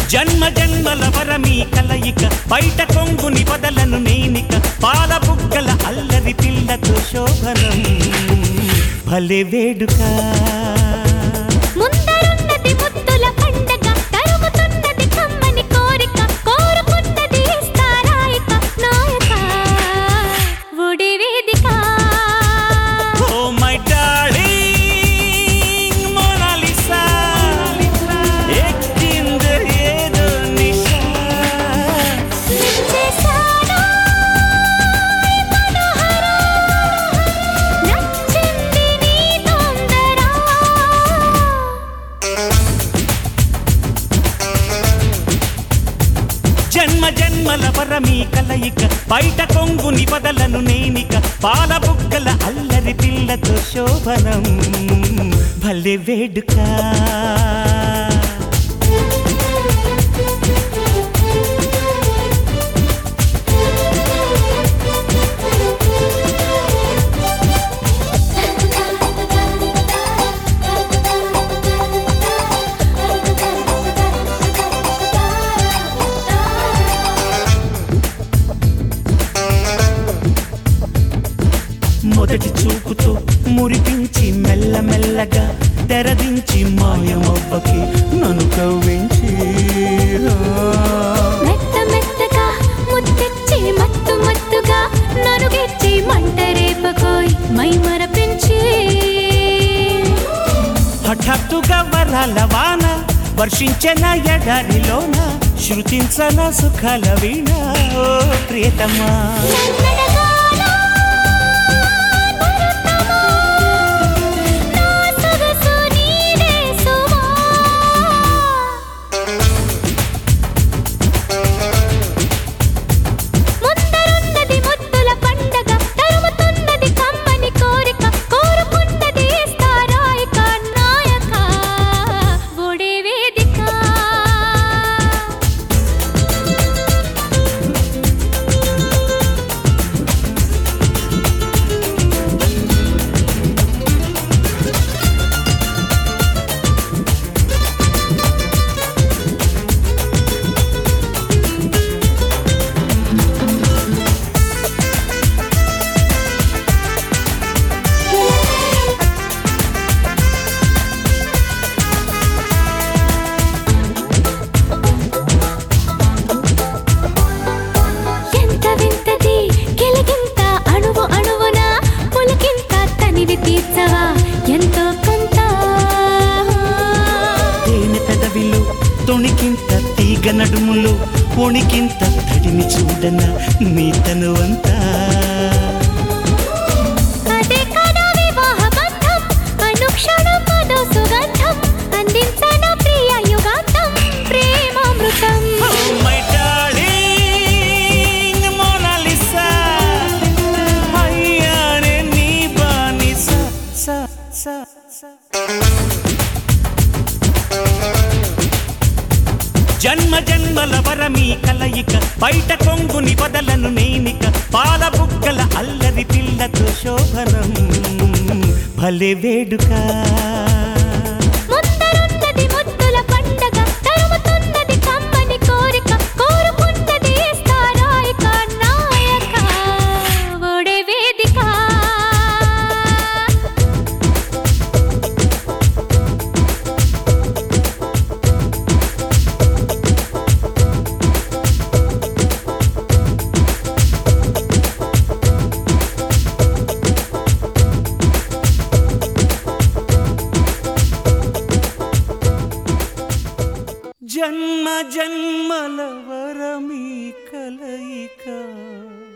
జన్మ జన్మల వరమీ కలయిక బయట కొంగుని వదలను నేనిక పాల బుగ్గల అల్లరి పిల్లతో శోభనం భలే వేడుక ముందరున్నది ముద్దుల పండగ తరుగుతున్నది కమ్మని కోరిక కోరుకున్నది ఇస్తారాయిక నాయక ఒడి వేదిక ఓ మై డార్లింగ్ మోనాలిసా ఎక్కింది ఏదో నిశా నిచ్చేశాను ఈ మనోహర నచ్చింది నీ తొందర జన్మ జన్మల వరమీ కలయిక బయట కొంగుని వదలను నేనిక పాల బుగ్గల అల్లరి పిల్లతో శోభనం భలే వేడుక మొదటి చూపుతో మురిపించి మెల్లమెల్లగా తెరదించి మాయమవ్వకి నన్ను కవ్వించి మెత్త మెత్తగా ముద్దెచ్చి మత్తు మత్తుగా నరుగెచ్చి మంట రేపకోయ్ మై మరపించి హఠాత్తుగా వరాల వాన వర్షించిన ఎడారిలోన శృతించన సుఖాల వీణ ఓ ప్రియతమా నన్నడగాలో మరుతమా నా సొగసు నీదే సుమా ముందరున్నది ముద్దుల పండగ తరుముతున్నది కమ్మని కోరిక కోరుకున్నది ఇస్తారాయిక నాయక ఒడే వేదిక ఎంత వింతది గిలిగింత అణువు అణువున పులకింత తనివి తీర్చవా ఎంతో కొంత తేనె పెదవిలు తొణికింత తీగ నడుములు పొణికింత తడిని చూడన నీ తనువంతా అదే కదా వివాహ బంధం అనుక్షణం మదో సుగంధం అందించను ప్రియ యుగాంతం ప్రేమామృతం Oh, my darling, Mona Lisa. అయ్యానే నీ బానిస, స, స, స. జన్మ జన్మల వరమీ కలయిక బయట కొంగుని వదలను నేనిక పాల బుగ్గల అల్లరి పిల్లతో శోభనం భలే వేడుక ముందరున్నది ముద్దుల పండగ తరుముతున్నది కమ్మని కోరిక కోరుకున్నది ఇస్తారాయిక నాయక ఒడే వేదిక జన్మ జన్మ